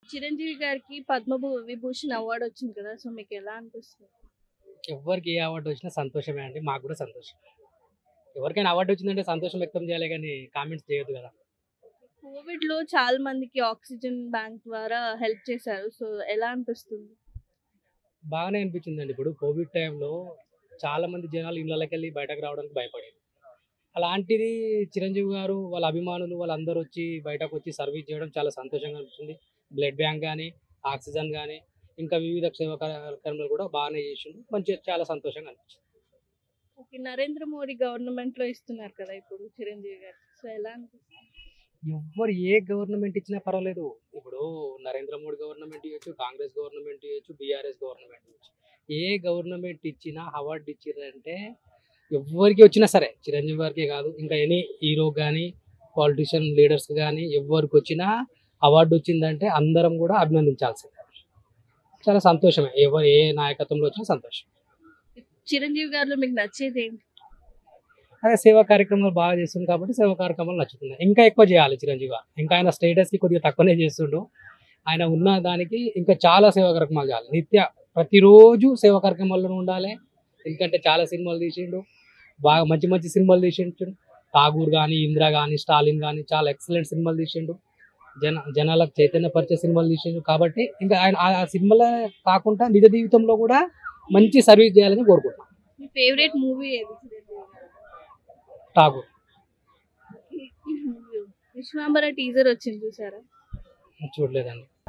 చిరంజీవి గారికి పద్మ భూ- విభూషణ్ అవార్డు వచ్చింది కదా సో మీకు ఎలా అనిపిస్తుంది ఎవరికి ఏ అవార్డు వచ్చినా సంతోషమే అండి మాకు కూడా సంతోషం ఎవరికైనా అవార్డు వచ్చిందంటే సంతోషం వ్యక్తం చేయాలి కానీ కామెంట్స్ చేయొద్దు కదా కోవిడ్ లో చాలా మందికి ఆక్సిజన్ బ్యాంక్ ద్వారా హెల్ప్ చేశారు సో ఎలా అనిపిస్తుంది బాగానే అనిపించిందండి ఇప్పుడు కోవిడ్ టైంలో చాలా మంది జనాలు ఇళ్ళకి వెళ్ళి బయటకు రావడానికి భయపడేది అలాంటిది చిరంజీవి గారు వాళ్ళ అభిమానులు వాళ్ళందరూ వచ్చి బయటకు వచ్చి సర్వీస్ చేయడం చాలా సంతోషంగా అనిపిస్తుంది బ్లడ్ బ్యాంక్ కానీ ఆక్సిజన్ కానీ ఇంకా వివిధ సేవా కార్యక్రమాలు కూడా బాగానే చేసిండు మంచిగా చాలా సంతోషంగా అనిపించింది ఓకే నరేంద్ర మోడీ గవర్నమెంట్ లో ఇస్తున్నారు కదా ఇప్పుడు చిరంజీవి గారు సో ఎలా అనిపిస్తుంది ఎవ్వరు ఏ గవర్నమెంట్ ఇచ్చినా పర్వాలేదు ఇప్పుడు నరేంద్ర మోడీ గవర్నమెంట్ ఇవ్వచ్చు కాంగ్రెస్ గవర్నమెంట్ ఇవ్వచ్చు బీఆర్ఎస్ గవర్నమెంట్ ఇవ్వచ్చు ఏ గవర్నమెంట్ ఇచ్చినా అవార్డు ఇచ్చిరంటే ఎవరికి వచ్చినా సరే చిరంజీవి గారికే కాదు ఇంకా ఎనీ హీరో కానీ పాలిటిషియన్ లీడర్స్ కానీ ఎవరికి వచ్చినా అవార్డు వచ్చిందంటే అందరం కూడా అభినందించాల్సిందే చాలా సంతోషమే ఎవరు ఏ నాయకత్వంలో వచ్చినా సంతోషం చిరంజీవి గారిలో మీకు నచ్చేది ఏంటి అదే సేవా కార్యక్రమాలు బాగా చేస్తుంది కాబట్టి సేవా కార్యక్రమాలు నచ్చుతున్నాయి ఇంకా ఎక్కువ చేయాలి చిరంజీవి గారు ఇంకా ఆయన status కి కొద్దిగా తక్కువనే చేస్తుండు ఆయన ఉన్న దానికి ఇంకా చాలా సేవా కార్యక్రమాలు చేయాలి నిత్య ప్రతిరోజు సేవా కార్యక్రమాల్లో ఉండాలి ఎందుకంటే చాలా సినిమాలు తీసిండు బాగా మంచి మంచి సినిమాలు తీసిండు ఠాగూర్ కానీ ఇందిర కానీ స్టాలిన్ కానీ చాలా ఎక్సలెంట్ సినిమాలు తీసిండు జన జనాలకు చైతన్యపరిచే సినిమాలు తీసిండు కాబట్టి ఇంకా ఆయన ఆ- ఆ సినిమాలే కాకుండా నిజ జీవితంలో కూడా మంచి సర్వీస్ చేయాలని కోరుకుంటున్నాను మీ ఫేవరెట్ మూవీ ఏది చిరంజీవి గారు ఠాగూర్ విశ్వాంబర టీజర్ వచ్చింది చూసారా చూడలేదండి